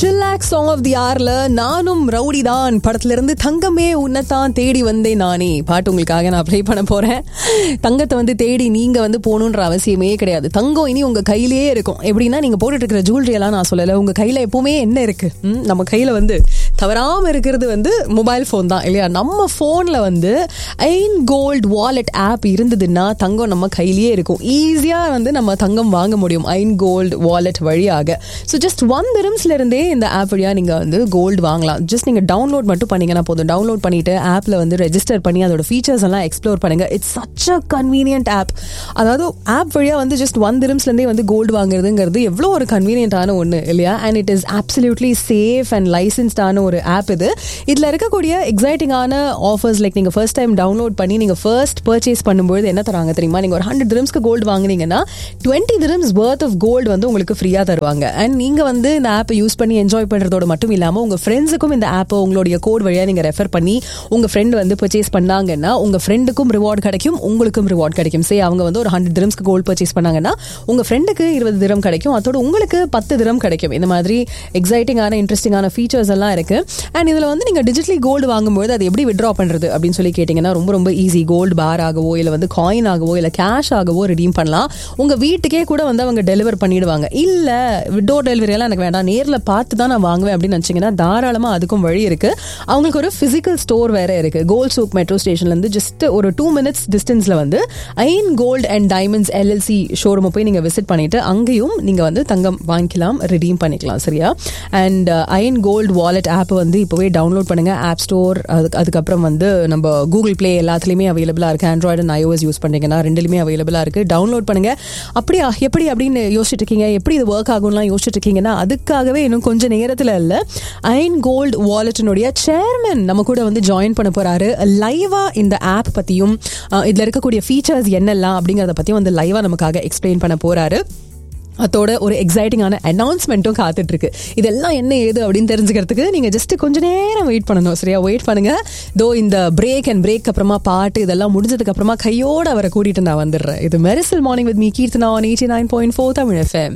சில்லாக் song of the ஆர்ல நானும் rowdy தான் படத்துல இருந்து தங்கமே உன்னைத்தான் தேடி வந்தேன் நானே பாட்டு உங்களுக்காக நான் ப்ளே பண்ண போறேன் தங்கத்தை வந்து தேடி நீங்க வந்து போகணுன்ற அவசியமே கிடையாது தங்கம் இனி உங்க கையிலேயே இருக்கும் எப்படின்னா நீங்க போட்டுட்டு இருக்கிற ஜுவல்லரி எல்லாம் நான் சொல்லல உங்க கையில எப்பவுமே என்ன இருக்கு ம், நம்ம கையில வந்து தவறாம இருக்கிறது வந்து மொபைல் ஃபோன் தான் இல்லையா நம்ம ஃபோன்ல வந்து ஐன் கோல்ட் வாலெட் ஆப் இருந்ததுன்னா தங்கம் நம்ம கையிலேயே இருக்கும் ஈஸியா வந்து நம்ம தங்கம் வாங்க முடியும் ஐன் கோல்ட் வாலெட் வழியாக ஸோ ஜஸ்ட் ஒன் திரம்ஸ்ல இருந்தே இந்த ஆப் வழியா நீங்க வந்து கோல்டு வாங்கலாம் ஜஸ்ட் நீங்க டவுன்லோட் மட்டும் பண்ணீங்கன்னா போதும் டவுன்லோட் பண்ணிட்டு ஆப்ல வந்து ரெஜிஸ்டர் பண்ணி அதோட ஃபீச்சர்ஸ் எல்லாம் எக்ஸ்ப்ளோர் பண்ணுங்க it's such a convenient app அதாவது ஆப் வழியா வந்து ஜஸ்ட் ஒன் திரம்ஸ்ல இருந்தே வந்து கோல்டு வாங்குறதுங்கிறது எவ்வளோ ஒரு கன்வீனியன்டான ஒன்று இல்லையா and it is absolutely safe and லைசன்ஸ்டான ஒரு ஆப் இது இதுல இருக்கக்கூடிய எக்ஸைட்டிங்கான ஆஃபர்ஸ் லைக் நீங்க ஃபர்ஸ்ட் டைம் டவுன்லோட் பண்ணி நீங்க ஃபர்ஸ்ட் பர்ச்சேஸ் பண்ணும்போது என்ன தராங்க தெரியுமா நீங்க ஒரு ஹண்ட்ரட் திரம்ஸ்க்கு கோல்டு வாங்குனீங்கன்னா twenty dirhams worth of gold வந்து உங்களுக்கு ஃப்ரீயா தருவாங்க அண்ட் நீங்க வந்து இந்த ஆப்பை யூஸ் பண்ணி என்ஜாய் பண்றதோட மட்டும் இல்லாம உங்க ஃப்ரெண்ட்ஸுக்கும் இந்த ஆப்பை உங்களுடைய கோட் வழியா நீங்க ரெஃபர் பண்ணி உங்க ஃப்ரெண்ட் வந்து பர்ச்சேஸ் பண்ணாங்கன்னா உங்க ஃப்ரெண்டுக்கும் ரிவார்ட் கிடைக்கும் உங்களுக்கும் ரிவார்ட் கிடைக்கும் சே அவங்க வந்து ஒரு ஹண்ட்ரட் திரம்ஸ்க்கு கோல்டு பர்ச்சேஸ் பண்ணாங்கன்னா உங்க ஃப்ரெண்டுக்கு இருபது திரம் கிடைக்கும் அதோட உங்களுக்கு பத்து திரம் கிடைக்கும் இந்த மாதிரி எக்ஸைட்டிங்கான இன்ட்ரெஸ்டிங்கான ஃபீச்சர்ஸ் எல்லாம் இருக்கு அண்ட் இதுல வந்து நீங்க டிஜிட்டலி கோல்டு வாங்கும்போது அது எப்படி விட்ரா பண்றது அப்படின்னு சொல்லி கேட்டீங்கன்னா ரொம்ப ரொம்ப ஈஸி கோல்டு பார் ஆகவோ இல்ல வந்து காயின் ஆகவோ இல்ல கேஷ் ஆகவோ ரெடீம் பண்ணலாம் உங்க வீட்டுக்கே கூட வந்து அவங்க டெலிவர் பண்ணிடுவாங்க இல்ல டோர் டெலிவரி எல்லாம் எனக்கு வேண்டாம் நேர்ல பார்த்து தான் நான் வாங்குவேன் அப்படின்னு நினைச்சீங்கன்னா தாராளமா அதுக்கும் வழி இருக்கு அவங்களுக்கு ஒரு பிசிக்கல் ஸ்டோர் வேற இருக்கு கோல்ட் சூக் மெட்ரோ ஸ்டேஷன்ல இருந்து ஜஸ்ட் ஒரு டூ மினிட்ஸ் டிஸ்டன்ஸ்ல வந்து Ain gold and diamonds LLC showroom போய் நீங்க விசிட் பண்ணிட்டு அங்கேயும் நீங்க வந்து தங்கம் வாங்கிக்கலாம் ரெடீம் பண்ணிக்கலாம் சரியா and Ain gold wallet app வந்து இப்போவே டவுன்லோட் பண்ணுங்க ஆப் ஸ்டோர் அதுக்கு அதுக்கப்புறம் வந்து நம்ம கூகுள் ப்ளே எல்லாத்துலேயுமே அவைலபிளாக இருக்கு ஆண்ட்ராய்டு அண்ட் ஐஓஎஸ் யூஸ் பண்ணுறீங்கன்னா ரெண்டுலையுமே அவைலபிளாக இருக்கு டவுன்லோட் பண்ணுங்க அப்படியா எப்படி அப்படின்னு யோசிச்சுட்டு இருக்கீங்க எப்படி இது ஒர்க் ஆகும்லாம் யோசிச்சுட்டு இருக்கீங்கன்னா அதுக்காகவே இன்னும் கொஞ்சம் நேரத்தில் இல்லை ஐன் கோல்ட் வாலெட்டினுடைய சேர்மன் நம்ம கூட வந்து ஜாயின் பண்ண போறாரு லைவா இந்த ஆப் பற்றியும் இதில் இருக்கக்கூடிய ஃபீச்சர்ஸ் என்னெல்லாம் அப்படிங்கிறத பற்றியும் வந்து லைவா நமக்காக எக்ஸ்பிளைன் பண்ண போறாரு அதோட ஒரு எக்ஸைட்டிங்கான அனௌன்ஸ்மெண்ட்டும் காத்துட்டு இருக்கு இதெல்லாம் என்ன ஏது அப்படின்னு தெரிஞ்சுக்கிறதுக்கு நீங்க ஜஸ்ட் கொஞ்ச நேரம் வெயிட் பண்ணணும் சரியா வெயிட் பண்ணுங்க தோ இந்த பிரேக் அண்ட் பிரேக் அப்புறமா பாட்டு இதெல்லாம் முடிஞ்சதுக்கு அப்புறமா கையோட அவரை கூட்டிட்டு நான் வந்துடுறேன் இது Mersal morning with me Keerthana on eighty nine point four Tamil FM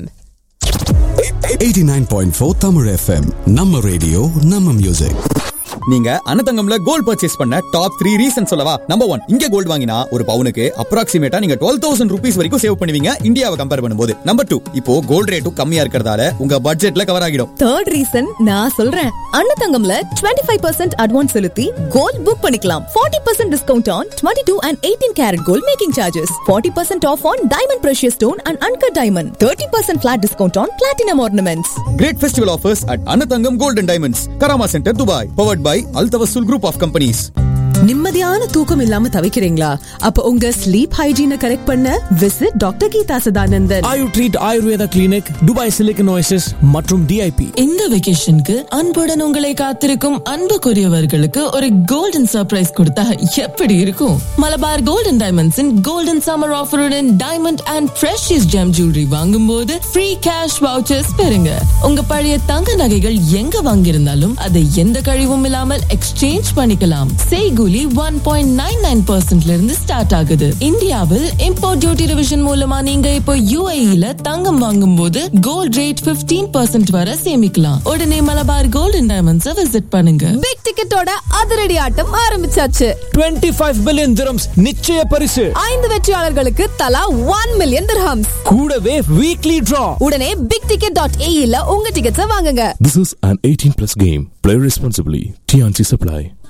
89.4 Tamil FM நம்ம ரேடியோ நம்ம மியூசிக் நீங்க அனதங்கம்ல கோல்ட் பர்ச்சேஸ் பண்ண டாப் த்ரீ ரீசன் சொல்லவா நம்பர் ஒன் இங்க கோல்ட் வாங்கினா ஒரு பவுனுக்கு அப்ராக்சிமேட்டா நீங்க டுவெல் தௌசண்ட் ருபீஸ் வரைக்கும் சேவ் பண்ணுவீங்க இந்தியாவை கம்பேர் பண்ணும்போது நம்பர் டூ இப்போ கோல்ட் ரேட்டும் கம்மியா இருக்கிறதால உங்க பட்ஜெட்ல கவர் ஆகிடும் தேர்ட் ரீசன் நான் சொல்றேன் அன்னதங்கம்ல 25% ஃபைவ் பர்சன்ட் அட்வான்ஸ் செலுத்தி கோல்ட் புக் பண்ணிக்கலாம் 40% percent discount on twenty two and eighteen carat gold making charges 40% percent off on diamond precious stone and uncut diamond thirty percent flat discount on platinum ornaments great festival offers at Annathangam gold and diamonds Karama centre Dubai powered by Al Tawasul group of companies நிம்மதியான தூக்கம் இல்லாம தவிக்கிறீங்களா அப்ப உங்க sleep ஹைஜீனை correct பண்ண visit doctor Geetha Sadanandan Ayu treat Ayurveda clinic Dubai silicon oasis மற்றும் DIP இந்த வெக்கேஷனுக்கு அன்புடன் உங்களை காத்திருக்கும் அன்புக்குரியவர்களுக்கு ஒரு கோல்டன் சர்ப்ரைஸ் கொடுத்தா எப்படி இருக்கும் மலபார் கோல்டன் டைமண்ட்ஸின் கோல்டன் சம்மர் ஆஃபருடன் diamond and precious gem jewellery வாங்கும் போது ஃப்ரீ கேஷ் வவுச்சர்ஸ் பெறுங்க உங்க பழைய தங்க நகைகள் எங்க வாங்கியிருந்தாலும் அதை எந்த கழிவும் இல்லாமல் எக்ஸ்சேஞ்ச் பண்ணிக்கலாம் செய்கூலி ஒன் பாயிண்ட் நைன் நைன் பர்சன்ட்ல இருந்து ஸ்டார்ட் ஆகுது இந்தியாவில் இம்போர்ட் டியூட்டி ரிவிஷன் மூலமா நீங்க இப்போ யூஏஇல தங்கம் வாங்கும் போது கோல்ட் ரேட் 15% பர்சன்ட் வரை சேமிக்கலாம் உடனே மலபார் கோல்டன் டைமண்ட்ஸை விசிட் பண்ணுங்க பிக் டிக்கெட்டோட அதிரடி ஆட்டம் ஆரம்பிச்சாச்சு 25 ஃபைவ் பில்லியன் திரம்ஸ் நிச்சய பரிசு ஐந்து வெற்றியாளர்களுக்கு தலா ஒன் மில்லியன் திர்ஹம்ஸ் கூடவே வீக்லி டிரா உடனே பிக் டிக்கெட் டாட் ஏஇல உங்க டிக்கெட்ஸை வாங்குங்க This is an 18 plus game. Play responsibly. TNC Supply.